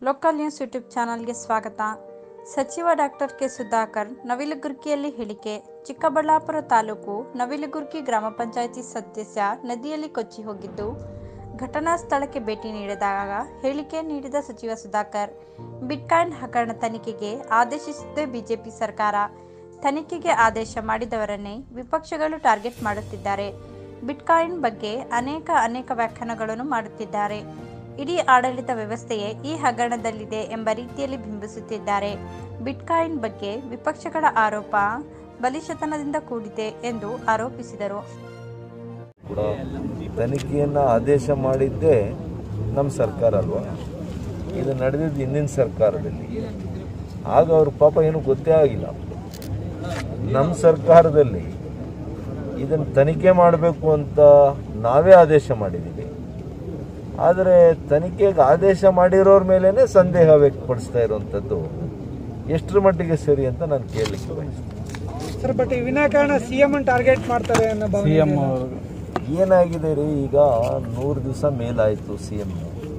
Local news YouTube ಚಾನಲ್ಗೆ ಸ್ವಾಗತ ಸಚಿವ ಡಾಕ್ಟರ್ ಕೆ ಸುಧಾಕರ್ ನವಿಲುಗುರ್ಕಿಯಲ್ಲಿ ಹೇಳಿಕೆ ಚಿಕ್ಕಬಳ್ಳಾಪುರ ತಾಲೂಕು ನವಿಲುಗುರ್ಕಿ ಗ್ರಾಮ ಪಂಚಾಯಿತಿ ಸದಸ್ಯ ನದಿಯಲ್ಲಿ ಕೊಚ್ಚಿ ಹೋಗಿದ್ದು ಘಟನಾ ಸ್ಥಳಕ್ಕೆ ಭೇಟಿ ನೀಡಿದಾಗ ಹೇಳಿಕೆ ನೀಡಿದ ಸಚಿವ ಸುಧಾಕರ್ ಬಿಟ್ಕಾಯಿನ್ ಹಗರಣ ತನಿಖೆಗೆ ಆದೇಶಿಸಿದ್ದೇ ಬಿಜೆಪಿ ಸರ್ಕಾರ ತನಿಖೆಗೆ ಆದೇಶ ಮಾಡಿದವರನ್ನೇ ವಿಪಕ್ಷಗಳು ಟಾರ್ಗೆಟ್ ಮಾಡುತ್ತಿದ್ದಾರೆ ಬಿಟ್ಕಾಯಿನ್ ಬಗ್ಗೆ ಅನೇಕ ಅನೇಕ ವ್ಯಾಖ್ಯಾನಗಳನ್ನು ಮಾಡುತ್ತಿದ್ದಾರೆ ಇಡೀ ಆಡಳಿತ ವ್ಯವಸ್ಥೆಯೇ ಈ ಹಗರಣದಲ್ಲಿದೆ ಎಂಬ ರೀತಿಯಲ್ಲಿ ಬಿಂಬಿಸುತ್ತಿದ್ದಾರೆ ಬಿಟ್ಕಾಯಿನ್ ಬಗ್ಗೆ ವಿಪಕ್ಷಗಳ ಆರೋಪ ಬಲಿಶತನದಿಂದ ಕೂಡಿದೆ ಎಂದು ಆರೋಪಿಸಿದರು ಕೂಡ ತನಿಖೆಯನ್ನು ಆದೇಶ ಮಾಡಿದ್ದೇ ನಮ್ಮ ಸರ್ಕಾರ ಅಲ್ವಾ ಇದು ನಡೆದಿದ್ದು ಹಿಂದಿನ ಸರ್ಕಾರದಲ್ಲಿ ಆಗ ಅವ್ರ ಪಾಪ ಏನು ಗೊತ್ತೇ ಆಗಿಲ್ಲ ನಮ್ಮ ಸರ್ಕಾರದಲ್ಲಿ ಇದನ್ನು ತನಿಖೆ ಮಾಡಬೇಕು ಅಂತ ನಾವೇ ಆದೇಶ ಮಾಡಿದ್ದೀವಿ ಆದರೆ ತನಿಖೆಗೆ ಆದೇಶ ಮಾಡಿರೋರ ಮೇಲೇ ಸಂದೇಹ ವ್ಯಕ್ತಪಡಿಸ್ತಾ ಇರುವಂಥದ್ದು ಎಷ್ಟರ ಮಟ್ಟಿಗೆ ಸರಿ ಅಂತ ನಾನು ಕೇಳಲಿಕ್ಕೆ ಬಯಸ್ತೀನಿ ಸರ್ ಬಟ್ ಈ ವಿನಾಕಾರಣ ಸಿಎಂ ಟಾರ್ಗೆಟ್ ಮಾಡ್ತಾರೆ ಅನ್ನೋ ಭಾವನೆ ಇದೆ. ಏನಾಗಿದೆ ರೀ ಈಗ ನೂರು ದಿವಸ ಮೇಲಾಯಿತು ಸಿ ಎಂ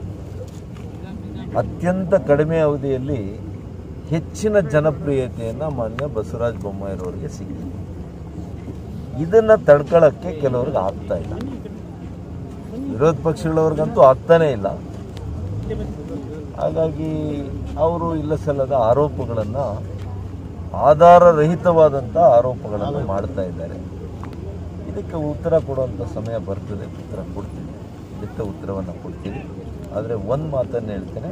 ಅತ್ಯಂತ ಕಡಿಮೆ ಅವಧಿಯಲ್ಲಿ ಹೆಚ್ಚಿನ ಜನಪ್ರಿಯತೆಯನ್ನು ಮಾನ್ಯ ಬಸವರಾಜ ಬೊಮ್ಮಾಯಿರವರಿಗೆ ಸಿಕ್ಕಿದೆ ಇದನ್ನು ತಡ್ಕೊಳ್ಳೋಕ್ಕೆ ಕೆಲವ್ರಿಗೆ ಆಗ್ತಾ ಇಲ್ಲ ವಿರೋಧ ಪಕ್ಷಗಳವ್ರಿಗಂತೂ ಆಗ್ತಾನೇ ಇಲ್ಲ ಹಾಗಾಗಿ ಅವರು ಇಲ್ಲ ಸಲ್ಲದ ಆರೋಪಗಳನ್ನು ಆಧಾರರಹಿತವಾದಂಥ ಆರೋಪಗಳನ್ನು ಮಾಡ್ತಾ ಇದ್ದಾರೆ ಇದಕ್ಕೆ ಉತ್ತರ ಕೊಡುವಂಥ ಸಮಯ ಬರ್ತದೆ ಉತ್ತರ ಕೊಡ್ತೀವಿ ಇದಕ್ಕೆ ಉತ್ತರವನ್ನು ಕೊಡ್ತೀವಿ ಆದರೆ ಒಂದು ಮಾತನ್ನು ಹೇಳ್ತೇನೆ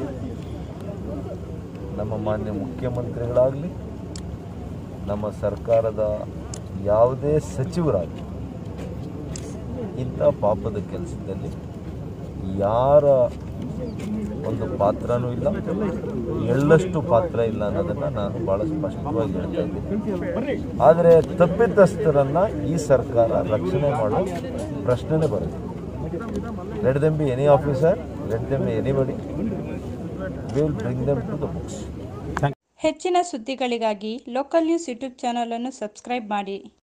ನಮ್ಮ ಮಾನ್ಯ ಮುಖ್ಯಮಂತ್ರಿಗಳಾಗಲಿ ನಮ್ಮ ಸರ್ಕಾರದ ಯಾವುದೇ ಸಚಿವರಾಗಲಿ ಇಂಥ ಪಾಪದ ಕೆಲಸದಲ್ಲಿ ಯಾರ ಒಂದು ಪಾತ್ರನೂ ಇಲ್ಲ ಎಳ್ಳಷ್ಟು ಪಾತ್ರ ಇಲ್ಲ ಅನ್ನೋದನ್ನು ನಾನು ಭಾಳ ಸ್ಪಷ್ಟವಾಗಿ ಹೇಳ್ತಾ ಇದ್ದೀನಿ ಆದರೆ ತಪ್ಪಿತಸ್ಥರನ್ನ ಈ ಸರ್ಕಾರ ರಕ್ಷಣೆ ಮಾಡೋ ಪ್ರಶ್ನೆನೇ ಬರುತ್ತೆ let them be any officer let them be anybody will bring them to the books ಹೆಚ್ಚಿನ ಸುದ್ದಿಗಳಿಗಾಗಿ ಲೋಕಲ್ ನ್ಯೂಸ್ ಯೂಟ್ಯೂಬ್ ಚಾನಲನ್ನು ಸಬ್ಸ್ಕ್ರೈಬ್ ಮಾಡಿ